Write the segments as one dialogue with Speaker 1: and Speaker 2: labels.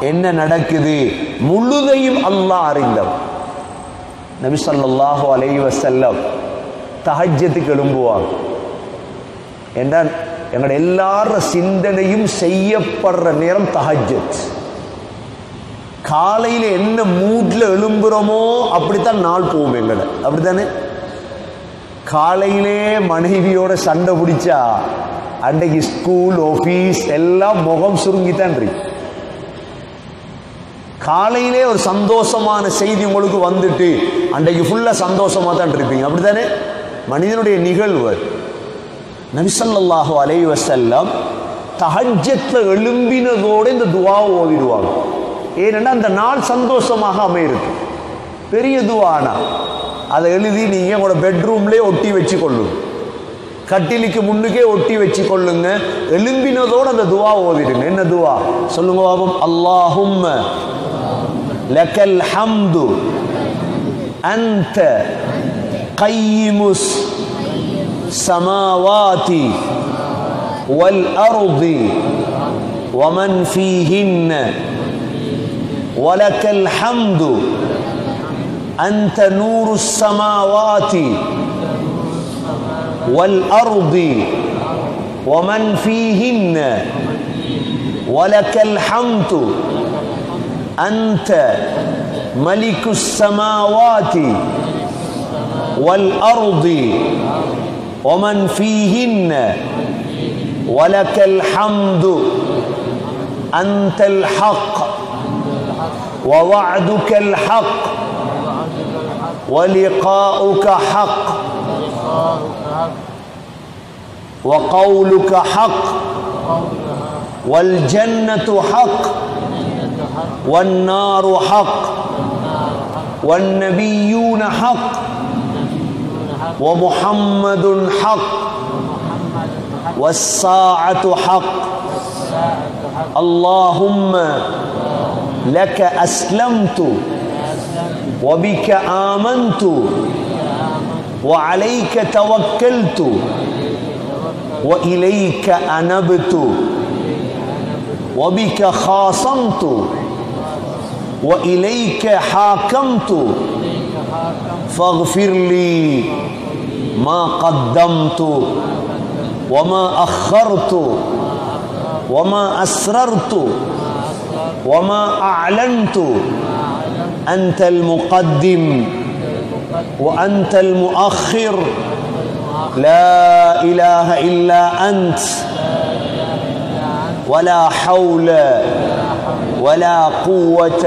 Speaker 1: என்ன நடக்குது முழுதையும் அல்லாஹ் அறிந்தவன் நபி ஸல்லல்லாஹு அலைஹி வஸல்லம் தஹஜ்ஜத்துக்கு எழும்புவாங்க என்றால் எங்களோட எல்லார சிந்தனையும் செய்யப்படுற நேரம் தஹஜ்ஜத் காலையில் என்ன மூட்ல எழும்புறோமோ அப்படித்தான் நாள் போகும் எங்கட அப்படித்தானே காலையிலே மனைவியோட சண்டை பிடிச்சா அன்றைக்கு ஸ்கூல் ஆஃபீஸ் எல்லாம் முகம் சுருங்கித்தான் இருக்கு காலையிலே ஒரு சந்தோஷமான செய்தி உங்களுக்கு வந்துட்டு அன்றைக்கு ஃபுல்லா சந்தோஷமா தான் இருப்பீங்க அப்படித்தானே மனிதனுடைய நிகழ்வு நபிசல்லாஹு அலைஹி வஸல்லம் தஹஜ்ஜத்தில் எழும்பினதோடு இந்த துவாவை ஓதிடுவாங்க ஏனென்னா அந்த நாள் சந்தோஷமாக அமையிருக்கு பெரிய துவானா அதை எழுதி நீங்கள் உங்களோட பெட்ரூம்லேயே ஒட்டி வச்சு கொள்ளுங்க கட்டிலுக்கு முன்னுக்கே ஒட்டி வச்சு கொள்ளுங்க எழும்பினதோடு அந்த துவா ஓதிடுங்க என்ன துவா சொல்லுங்க பாபம் அல்லாஹும்ம லக்கல் ஹம்து அன்த கையிமுஸ் சமாவாதி والأرض ومن فيهن ولك الحمد أنت نور السماوات والأرض ومن فيهن ولك الحمد أنت ملك السماوات والأرض ومن فيهن ولك الحمد أنت الحق ووعدك الحق ولقاؤك حق وقولك حق والجنة حق والنار حق والنبيون حق ومحمد حق والساعة حق اللهم لك أسلمت وبك آمنت وعليك توكلت وإليك أنبت وبك خاصمت وإليك حاكمت فاغفر لي ما قدمت وما أخرت وما أسررت وما أعلنت أنت المقدم وأنت المؤخر لا إله إلا أنت ولا حول ولا قوة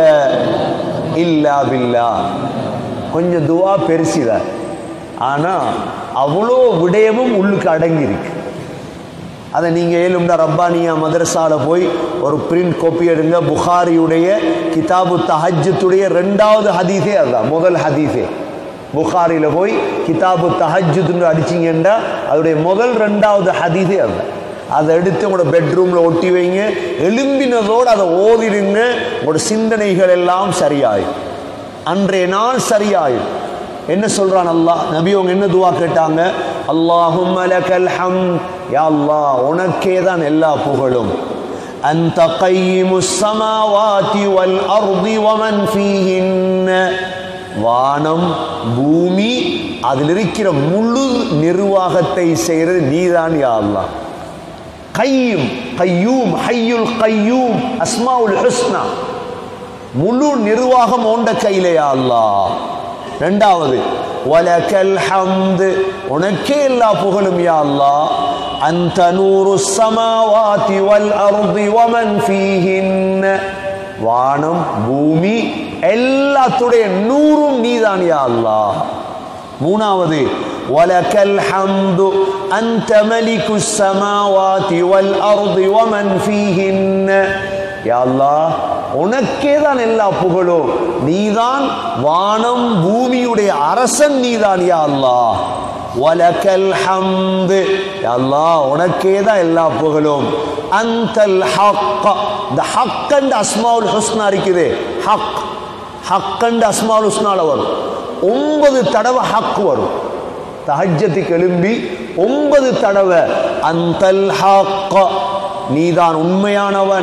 Speaker 1: إلا بالله கொஞ்சம் துவா பெருசுதான் ஆனால் அவ்வளோ விடயமும் உள்ளுக்கு அடங்கியிருக்கு அதை நீங்கள் ஏழும்டா ரப்பானியா மதரசால போய் ஒரு பிரிண்ட் காப்பி எடுங்க புகாரியுடைய கிதாபு தஹஜத்துடைய ரெண்டாவது ஹதீஸே அதுதான் முதல் ஹதீஸே புகாரியில் போய் கிதாபு தஹஜுன்னு அடிச்சிங்கன்னா அதோடைய முதல் ரெண்டாவது ஹதீஸே அதுதான் அதை எடுத்து உங்களோட பெட்ரூமில் ஒட்டி வைங்க எலும்பினதோடு அதை ஓதிடுங்க உங்களோட சிந்தனைகள் எல்லாம் சரியாயும் அன்றைய நாள் சரியாயும் என்ன சொல்றான் அல்லாஹ் நபி அவங்க என்ன துவா கேட்டாங்க அல்லாஹும் லக்கல் ஹம் யா அல்லாஹ் உனக்கே தான் எல்லா புகழும் أنت قيم السماوات والأرض ومن فيهن வானம் பூமி அதில் இருக்கிற முழு நிர்வாகத்தை செய்கிறது நீதான் யா அல்லாஹ் கையும் கையூம் ஹையுல் கையூம் அஸ்மாவுல் ஹுஸ்னா முழு நிர்வாகம் ஓண்ட கையிலேயா அல்லாஹ் ரெண்டாவது வலக்கல் ஹம்து உனக்கே எல்லா புகழும் யா அல்லாஹ் அந்த நூறு சமாவாதி வல் அர்தி வமன் ஃபீஹின்ன வானம் பூமி எல்லாத்துடைய நூறும் நீதான் யா அல்லாஹ் மூணாவது ولك الحمد أنت ملك السماوات والأرض ومن فيهن யா அல்லாஹ் உனக்கே தான் எல்லா புகழும் நீதான் வானம் பூமியுடைய அரசன் நீதான் யா அல்லாஹ் வலக்கல் ஹம்து யா அல்லாஹ் உனக்கே தான் எல்லா புகழும் அந்தல் ஹக் இந்த ஹக் அண்ட் அஸ்மாவுல் ஹுஸ்னா இருக்குது ஹக் ஹக் அண்ட் அஸ்மாவுல் ஹுஸ்னால வரும் ஒன்பது தடவை ஹக் வரும் தஹஜத்துக்கு எழும்பி ஒன்பது தடவை அந்தல் ஹக் நீதான் உண்மையானவன்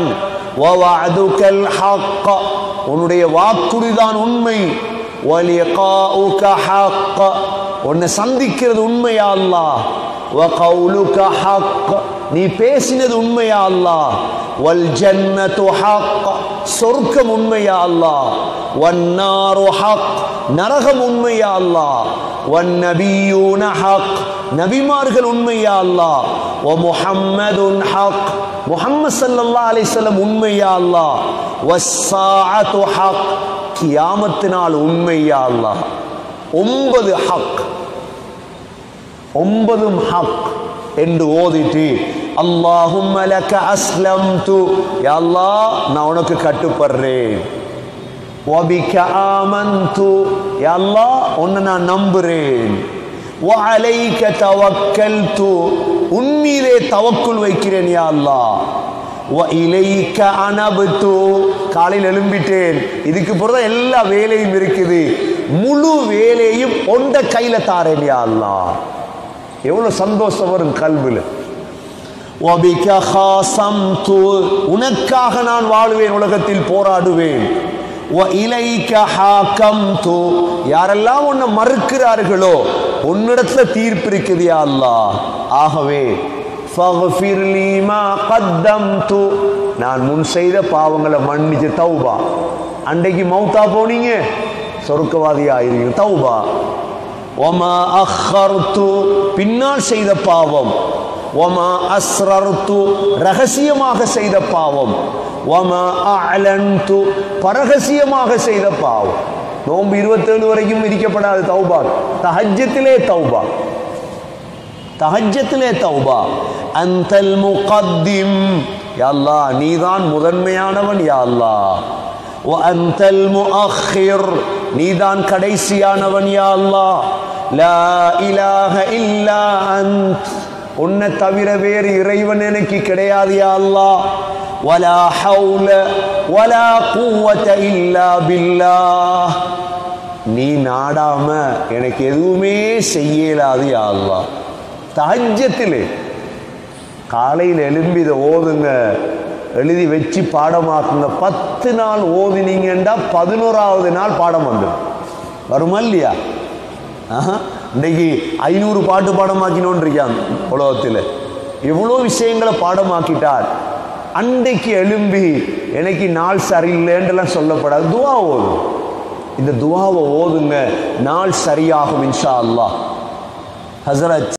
Speaker 1: ووعدك الحق உன்னுடைய வாக்குறுதிதான் உண்மை وَلِقَاؤُكَ حَقٌّ உன்னை சந்திக்கிறது உண்மையா அல்லாஹ் وَقَوْلُكَ حَقٌّ நீ பேசினது உண்மையா அல்லாஹ் وَالْجَنَّةُ حَقٌّ சொர்க்கம் உண்மையா அல்லாஹ் وَالنَّارُ حَقٌّ நரகம் உண்மையா அல்லாஹ் وَالنَّبِيُّونَ حَقٌّ நபிமார்கள் உண்மையா அல்லாஹ் وَمُحَمَّدٌ حَقٌّ முஹம்மது ஸல்லல்லாஹு அலைஹி வஸல்லம் உண்மையா அல்லாஹ் வஸ்ஸாஅத்து ஹக் கியாமத்தினால் உண்மையா அல்லாஹ் ஒன்பது ஹக் ஒன்பதும் ஹக் என்று ஓதிட்டு அல்லாஹும் லக அஸ்லம்து யா அல்லாஹ் நான் உனக்கு கட்டுப்படுறேன் வபிக ஆமன்து யா அல்லாஹ் உன்னை நான் நம்புறேன் வஅலைக தவக்கல்து உன் மீதே தவக்குல் வைக்கிறேன் யா அல்லாஹ் வஇலைக அனபத்து காலையில் எழும்பிட்டேன் இதுக்கு பிறகு எல்லா வேலையும் இருக்குது முழு வேலையும் ஒண்ட கையில தாரேன் யா அல்லாஹ் எவ்வளவு சந்தோஷம் வரும் கல்வியில் وَبِكَ خَاصَمْتُ உனக்காக நான் வாழ்வேன் உலகத்தில் போராடுவேன் وَإِلَيْكَ حَاكَمْتُ யாரெல்லாம் உன்னை மறுக்கிறார்களோ உன்னிடத்துல தீர்ப்பு இருக்குது யா அல்லாஹ் ஆகவே فَاغْفِرْ لِي مَا قَدَّمْتُ நான் முன் செய்த பாவங்களை மன்னிச்சு தௌபா அன்றைக்கு மௌத்தா போனீங்க சொர்க்கவாதி ஆயிருங்க தௌபா ஒமா அஹ்ஹர்து பின்னால் செய்த பாவம் ஒமா அஸ்ரர்து ரகசியமாக செய்த பாவம் ஒமா அலன்து பரகசியமாக செய்த பாவம் நோன்பு இருபத்தேழு வரைக்கும் விதிக்கப்படாது தௌபா தஹஜத்திலே தௌபா தஹஜத்திலே தௌபா அந்தல் முகத்திம் யா அல்லாஹ் நீதான் முதன்மையானவன் யா அல்லாஹ் வ அந்தல் முஅக்கிர் நீதான் கடைசியானவன் யா அல்லாஹ் லா இலாஹ இல்லா அன்த் உன்னை தவிர வேறு இறைவன் எனக்கு கிடையாது யா அல்லாஹ் வலா ஹவுல வலா குவத இல்லா பில்லாஹ் நீ நாடாம எனக்கு எதுவுமே செய்யலாது யா அல்லாஹ் தஹஜத்திலே காலையில் எழும்பி இதை ஓதுங்க எழுதி வச்சு பாடமாக்குங்க பத்து நாள் ஓதினீங்கன்னா பதினோராவது நாள் பாடம் வந்துடும் வருமா இல்லையா ஆஹா. இன்னைக்கு ஐநூறு பாட்டு பாடமாக்கினோன்னு இருக்கான் உலகத்தில் எவ்வளோ விஷயங்களை பாடமாக்கிட்டார் அன்றைக்கு எழும்பி எனக்கு நாள் சரியில்லைன்றலாம் சொல்லப்படாது துவா ஓதும் இந்த துவாவை ஓதுங்க நாள் சரியாகும் இன்ஷா அல்லாஹ் ஹசரத்